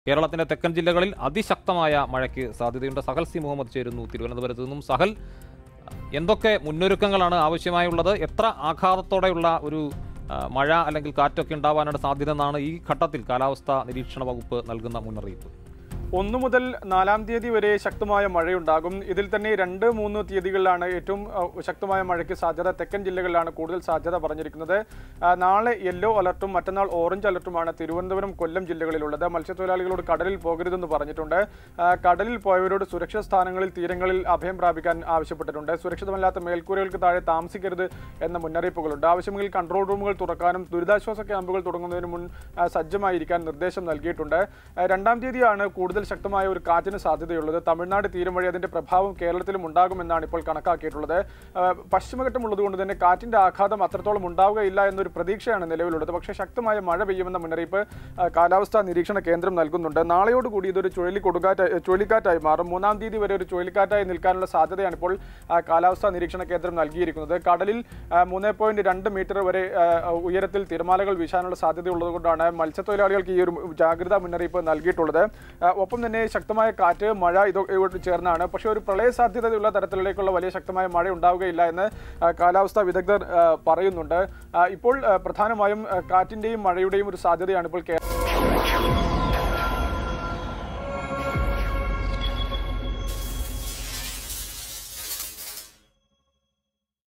കേരളത്തിന്റെ തെക്കൻ ജില്ലകളിൽ അതിശക്തമായ മഴയ്ക്ക് സാധ്യതയുണ്ട് സഹൽ സി മുഹമ്മദ് ചേരുന്നു തിരുവനന്തപുരത്ത് നിന്നും സഹൽ എന്തൊക്കെ മുന്നൊരുക്കങ്ങളാണ് ആവശ്യമായുള്ളത് എത്ര ആഘാതത്തോടെയുള്ള ഒരു ആ, മഴ അല്ലെങ്കിൽ കാറ്റൊക്കെ ഉണ്ടാവാനാണ് സാധ്യത എന്നാണ് ഈ ഘട്ടത്തിൽ കാലാവസ്ഥാ നിരീക്ഷണ വകുപ്പ് നൽകുന്ന മുന്നറിയിപ്പ് ഒന്നു മുതൽ നാലാം തീയതി വരെ ശക്തമായ മഴയുണ്ടാകും ഇതിൽ തന്നെ രണ്ട് മൂന്ന് തീയതികളിലാണ് ഏറ്റവും അഹ്, ശക്തമായ മഴയ്ക്ക് സാധ്യത തെക്കൻ ജില്ലകളിലാണ് കൂടുതൽ സാധ്യത പറഞ്ഞിരിക്കുന്നത് ആ, നാളെ യെല്ലോ അലർട്ടും മറ്റന്നാൾ ഓറഞ്ച് അലർട്ടുമാണ് തിരുവനന്തപുരം കൊല്ലം ജില്ലകളിലുള്ളത് മത്സ്യത്തൊഴിലാളികളോട് കടലിൽ പോകരുതെന്ന് പറഞ്ഞിട്ടുണ്ട് ആ, കടലിൽ പോയവരോട് സുരക്ഷിത സ്ഥാനങ്ങളിൽ തീരങ്ങളിൽ അഭയം പ്രാപിക്കാൻ ആവശ്യപ്പെട്ടിട്ടുണ്ട് സുരക്ഷിതമല്ലാത്ത മേൽക്കൂരകൾക്ക് താഴെ താമസിക്കരുത് എന്ന മുന്നറിയിപ്പുകളുണ്ട് ആവശ്യമെങ്കിൽ കൺട്രോൾ റൂമുകൾ തുറക്കാനും ദുരിതാശ്വാസ ക്യാമ്പുകൾ തുടങ്ങുന്നതിന് മുൻ ആ, സജ്ജമായിരിക്കാൻ നിർദ്ദേശം നൽകിയിട്ടുണ്ട് ആ, രണ്ടാം തീയതിയാണ് കൂടുതൽ ശക്തമായ ഒരു കാറ്റിന് സാധ്യതയുള്ളത് തമിഴ്നാട് തീരം വഴി അതിന്റെ പ്രഭാവം കേരളത്തിലും ഉണ്ടാകുമെന്നാണ് ഇപ്പോൾ കണക്കാക്കിയിട്ടുള്ളത് ആ, പശ്ചിമഘട്ടം ഉള്ളതുകൊണ്ട് തന്നെ കാറ്റിന്റെ ആഘാതം അത്രത്തോളം ഉണ്ടാവുകയില്ല എന്നൊരു പ്രതീക്ഷയാണ് നിലവിലുള്ളത് പക്ഷേ ശക്തമായ മഴ പെയ്യുമെന്ന മുന്നറിയിപ്പ് ആ, കാലാവസ്ഥാ നിരീക്ഷണ കേന്ദ്രം നൽകുന്നുണ്ട് നാളെയോടുകൂടി ഇതൊരു ചുഴലി കൊടുങ്കാറ്റായി ചുഴലിക്കാറ്റായി മാറും മൂന്നാം തീയതി വരെ ഒരു ചുഴലിക്കാറ്റായി നിൽക്കാനുള്ള സാധ്യതയാണ് ഇപ്പോൾ ആ, കാലാവസ്ഥാ നിരീക്ഷണ കേന്ദ്രം നൽകിയിരിക്കുന്നത് കടലിൽ മൂന്ന് പോയിന്റ് രണ്ട് മീറ്റർ വരെ ആ, ഉയരത്തിൽ തിരമാലകൾ വീശാനുള്ള സാധ്യതയുള്ളതുകൊണ്ടാണ് മത്സ്യത്തൊഴിലാളികൾക്ക് ഈ ഒരു ജാഗ്രതാ മുന്നറിയിപ്പ് നൽകിയിട്ടുള്ളത് ആ, ഒപ്പം തന്നെ ശക്തമായ കാറ്റ് മഴ ഇതൊക്കെ ചേർന്നാണ് പക്ഷേ ഒരു പ്രളയ സാധ്യതയുള്ള തരത്തിലേക്കുള്ള വലിയ ശക്തമായ മഴ ഉണ്ടാവുകയില്ല എന്ന് ആ, കാലാവസ്ഥാ വിദഗ്ധർ ആ, പറയുന്നുണ്ട് ആ, ഇപ്പോൾ ആ, പ്രധാനമായും ആ, കാറ്റിന്റെയും മഴയുടെയും ഒരു സാധ്യതയാണ് ഇപ്പോൾ കേരള